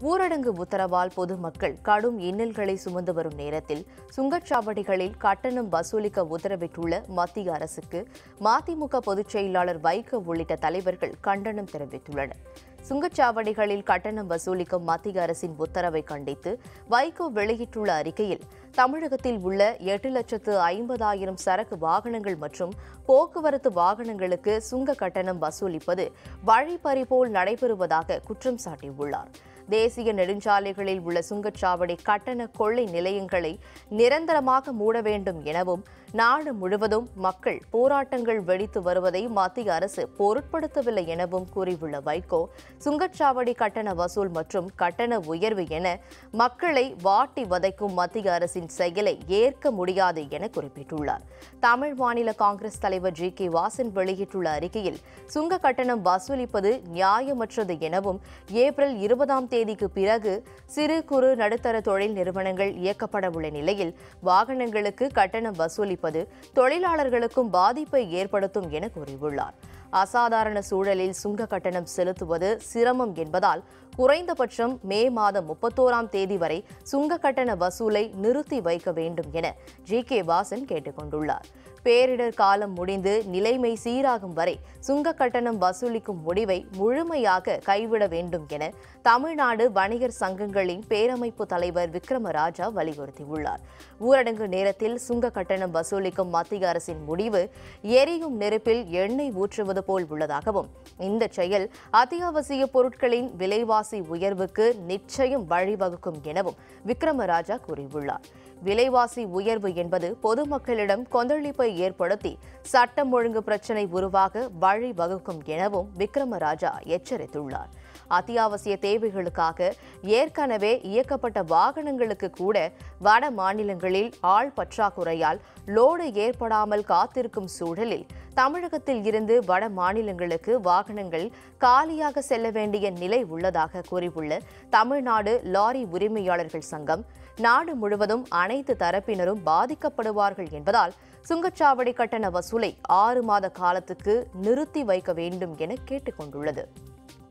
ஊரடங்கு உத்தரவால் பொதுமக்கள் கடும் இன்னல்களை சுமந்து வரும் நேரத்தில் சுங்கச்சாவடிகளில் கட்டணம் வசூலிக்க உத்தரவிட்டுள்ள மத்திய அரசுக்கு மதிமுக பொதுச் செயலாளர் வைகோ உள்ளிட்ட தலைவர்கள் கண்டனம் தெரிவித்துள்ளனர் சுங்கச்சாவடிகளில் கட்டணம் வசூலிக்கும் மத்திய அரசின் உத்தரவை கண்டித்து வைகோ வெளியிட்டுள்ள அறிக்கையில் தமிழகத்தில் உள்ள எட்டு லட்சத்து ஐம்பதாயிரம் சரக்கு வாகனங்கள் மற்றும் போக்குவரத்து வாகனங்களுக்கு சுங்க கட்டணம் வசூலிப்பது வழிப்பறி போல் நடைபெறுவதாக குற்றம் சாட்டியுள்ளார் தேசிய நெடுஞ்சாலைகளில் உள்ள சுங்கச்சாவடி கட்டண கொள்ளை நிலையங்களை நிரந்தரமாக மூட வேண்டும் எனவும் நாடு முழுவதும் மக்கள் போராட்டங்கள் வெடித்து வருவதை மத்திய அரசு பொருட்படுத்தவில்லை எனவும் கூறியுள்ள வைகோ சுங்கச்சாவடி கட்டண வசூல் மற்றும் கட்டண உயர்வு என மக்களை வாட்டி வதைக்கும் மத்திய அரசின் செயலை ஏற்க முடியாது என குறிப்பிட்டுள்ளார் தமிழ் மாநில காங்கிரஸ் தலைவர் ஜி கே வாசன் வெளியிட்டுள்ள அறிக்கையில் சுங்க கட்டணம் வசூலிப்பது நியாயமற்றது எனவும் ஏப்ரல் இருபதாம் தேதிக்கு பிறகு சிறு குறு நடுத்தர தொழில் நிறுவனங்கள் இயக்கப்பட உள்ள நிலையில் வாகனங்களுக்கு கட்டணம் வசூலிப்பது தொழிலாளர்களுக்கும் பாதிப்பை ஏற்படுத்தும் என கூறியுள்ளார் அசாதாரண சூழலில் சுங்க கட்டணம் செலுத்துவது சிரமம் என்பதால் குறைந்தபட்சம் மே மாதம் முப்பத்தோராம் தேதி வரை சுங்க கட்டண வசூலை நிறுத்தி வைக்க வேண்டும் என ஜி கே வாசன் கேட்டுக் கொண்டுள்ளார் பேரிடர் காலம் முடிந்து நிலைமை சீராகும் வரை சுங்க கட்டணம் வசூலிக்கும் முடிவை முழுமையாக கைவிட வேண்டும் என தமிழ்நாடு வணிகர் சங்கங்களின் பேரமைப்பு தலைவர் விக்ரமராஜா வலியுறுத்தியுள்ளார் ஊரடங்கு நேரத்தில் சுங்க கட்டணம் வசூலிக்கும் மத்திய அரசின் முடிவு எரியும் நெருப்பில் எண்ணெய் ஊற்றுவது போல் உள்ளதாகவும் இந்த செயல் அத்தியாவசிய பொருட்களின் விலைவாசி உயர்வுக்கு நிச்சயம் வழிவகுக்கும் எனவும் விக்ரமராஜா கூறியுள்ளார் விலைவாசி உயர்வு என்பது பொதுமக்களிடம் கொந்தளிப்பை ஏற்படுத்தி சட்டம் ஒழுங்கு பிரச்சினை உருவாக வழிவகுக்கும் எனவும் விக்ரமராஜா எச்சரித்துள்ளார் அத்தியாவசிய தேவைகளுக்காக ஏற்கனவே இயக்கப்பட்ட வாகனங்களுக்கு கூட வட மாநிலங்களில் ஆள் பற்றாக்குறையால் லோடு ஏற்படாமல் காத்திருக்கும் சூழலில் தமிழகத்தில் இருந்து வட மாநிலங்களுக்கு வாகனங்கள் காலியாக செல்ல வேண்டிய நிலை உள்ளதாக கூறியுள்ள தமிழ்நாடு லாரி உரிமையாளர்கள் சங்கம் நாடு முழுவதும் அனைத்து தரப்பினரும் பாதிக்கப்படுவார்கள் என்பதால் சுங்கச்சாவடி கட்டண வசூலை ஆறு மாத காலத்துக்கு நிறுத்தி வைக்க வேண்டும் என கேட்டுக் கொண்டுள்ளது